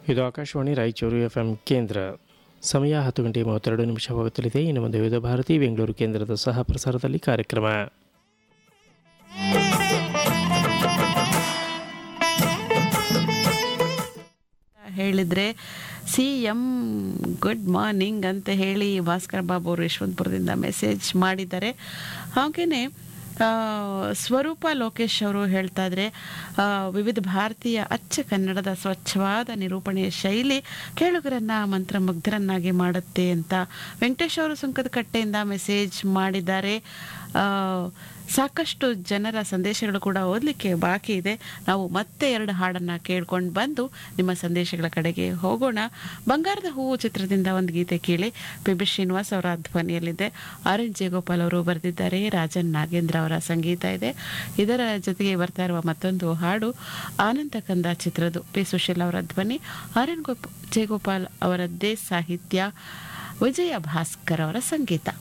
ಇದು Akashvani Raichur F M ಕೇಂದ್ರ ಸಮಯ ಹತ್ತು ಗಂಟೆ ಮೂವತ್ತೆರಡು ನಿಮಿಷವಾಗುತ್ತಲಿದೆ ಇನ್ನು ಮುಂದೆ ವಿವಿಧ ಭಾರತಿ ಬೆಂಗಳೂರು ಕೇಂದ್ರದ ಸಹ ಪ್ರಸಾರದಲ್ಲಿ ಕಾರ್ಯಕ್ರಮ ಹೇಳಿದರೆ ಸಿ ಎಮ್ ಗುಡ್ ಮಾರ್ನಿಂಗ್ ಅಂತ ಹೇಳಿ ಭಾಸ್ಕರ್ ಬಾಬು ಅವರು ಯಶವಂತಪುರದಿಂದ ಮೆಸೇಜ್ ಮಾಡಿದ್ದಾರೆ ಹಾಗೆಯೇ ಸ್ವರೂಪ ಲೋಕೇಶ್ ಅವರು ಹೇಳ್ತಾ ಇದ್ರೆ ಆ, ವಿವಿಧ ಭಾರತೀಯ ಅಚ್ಚ ಕನ್ನಡದ ಸ್ವಚ್ಛವಾದ ನಿರೂಪಣೆಯ ಶೈಲಿ ಕೇಳುಗರನ್ನ ಮಂತ್ರಮುಗ್ಧರನ್ನಾಗಿ ಮಾಡುತ್ತೆ ಅಂತ ವೆಂಕಟೇಶ್ ಅವರು ಸುಂಕದಕಟ್ಟೆಯಿಂದ ಮೆಸೇಜ್ ಮಾಡಿದ್ದಾರೆ ಆ, ಸಾಕಷ್ಟು ಜನರ ಸಂದೇಶಗಳು ಕೂಡ ಓದಲಿಕ್ಕೆ ಬಾಕಿ ಇದೆ ನಾವು ಮತ್ತೆ ಎರಡು ಹಾಡನ್ನು ಕೇಳ್ಕೊಂಡು ಬಂದು ನಿಮ್ಮ ಸಂದೇಶಗಳ ಕಡೆಗೆ ಹೋಗೋಣ ಬಂಗಾರದ ಹೂವು ಚಿತ್ರದಿಂದ ಒಂದು ಗೀತೆ ಕೇಳಿ ಪಿ ಬಿ ಶ್ರೀನಿವಾಸ್ ಅವರ ಧ್ವನಿಯಲ್ಲಿದೆ ಆರ್ ಎನ್ ಜಯಗೋಪಾಲ್ ಅವರು ಬರೆದಿದ್ದಾರೆ ರಾಜನ್ ನಾಗೇಂದ್ರ ಅವರ ಸಂಗೀತ ಇದೆ ಇದರ ಜೊತೆಗೆ ಬರ್ತಾ ಇರುವ ಮತ್ತೊಂದು ಹಾಡು ಆನಂದ ಕಂದ ಚಿತ್ರದ್ದು ಪಿ ಸುಶೀಲ್ ಅವರ ಧ್ವನಿ ಆರ್ ಎನ್ ಗೋಪ್ ಜಯಗೋಪಾಲ್ ಅವರದ್ದೇ ಸಾಹಿತ್ಯ ವಿಜಯ ಭಾಸ್ಕರ್ ಅವರ ಸಂಗೀತ